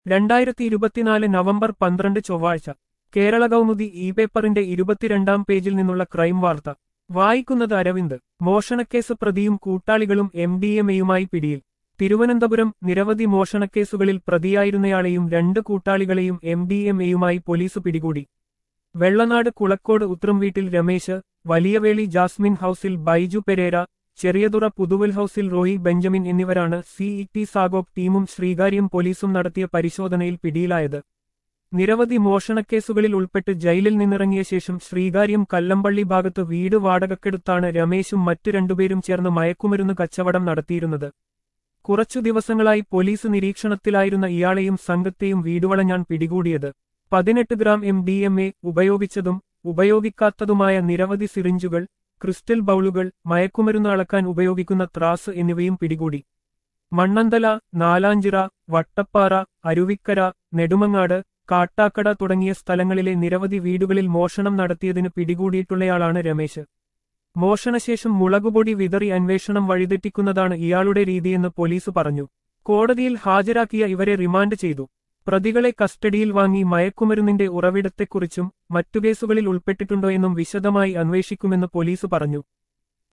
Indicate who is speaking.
Speaker 1: രണ്ടായിരത്തി ഇരുപത്തിനാല് നവംബർ പന്ത്രണ്ട് ചൊവ്വാഴ്ച കേരള കൗമുദി ഇ പേപ്പറിന്റെ ഇരുപത്തിരണ്ടാം പേജിൽ നിന്നുള്ള ക്രൈം വാർത്ത വായിക്കുന്നത് അരവിന്ദ് മോഷണക്കേസ് പ്രതിയും കൂട്ടാളികളും എം ഡി എം എയുമായി പിടിയിൽ തിരുവനന്തപുരം നിരവധി മോഷണക്കേസുകളിൽ പ്രതിയായിരുന്നയാളെയും രണ്ട് കൂട്ടാളികളെയും എം ഡി എം എയുമായി പോലീസ് പിടികൂടി വെള്ളനാട് കുളക്കോട് ഉത്രം വീട്ടിൽ രമേശ് വലിയവേളി ജാസ്മിൻ ഹൌസിൽ ബൈജു പെരേര ചെറിയതുറ പുതുവൽ ഹൌസിൽ റോയി ബെഞ്ചമിൻ എന്നിവരാണ് സി ഇ ടി സാഗോപ് ടീമും ശ്രീകാര്യം പോലീസും നടത്തിയ പരിശോധനയിൽ പിടിയിലായത് നിരവധി മോഷണക്കേസുകളിൽ ഉൾപ്പെട്ട് ജയിലിൽ നിന്നിറങ്ങിയ ശേഷം ശ്രീകാര്യം കല്ലമ്പള്ളി ഭാഗത്ത് വീട് വാടകക്കെടുത്താണ് രമേശും മറ്റു രണ്ടുപേരും ചേർന്ന് മയക്കുമരുന്ന് കച്ചവടം നടത്തിയിരുന്നത് കുറച്ചു ദിവസങ്ങളായി പോലീസ് നിരീക്ഷണത്തിലായിരുന്ന ഇയാളെയും സംഘത്തെയും വീടുവളഞ്ഞാൻ പിടികൂടിയത് പതിനെട്ട് gram M D M A ഉപയോഗിച്ചതും ഉപയോഗിക്കാത്തതുമായ നിരവധി സിറിഞ്ചുകൾ ക്രിസ്റ്റൽ ബൗളുകൾ മയക്കുമരുന്ന് അളക്കാൻ ഉപയോഗിക്കുന്ന ത്രാസ് എന്നിവയും പിടികൂടി മണ്ണന്തല നാലാഞ്ചിറ വട്ടപ്പാറ അരുവിക്കര നെടുമങ്ങാട് കാട്ടാക്കട തുടങ്ങിയ സ്ഥലങ്ങളിലെ നിരവധി വീടുകളിൽ മോഷണം നടത്തിയതിന് പിടികൂടിയിട്ടുള്ളയാളാണ് രമേശ് മോഷണശേഷം മുളകുപൊടി വിതറി അന്വേഷണം വഴിതെറ്റിക്കുന്നതാണ് ഇയാളുടെ രീതിയെന്ന് പോലീസ് പറഞ്ഞു കോടതിയിൽ ഹാജരാക്കിയ ഇവരെ റിമാൻഡ് ചെയ്തു പ്രതികളെ കസ്റ്റഡിയിൽ വാങ്ങി മയക്കുമരുന്നിന്റെ ഉറവിടത്തെക്കുറിച്ചും മറ്റു കേസുകളിൽ ഉൾപ്പെട്ടിട്ടുണ്ടോ എന്നും വിശദമായി അന്വേഷിക്കുമെന്ന് പോലീസ് പറഞ്ഞു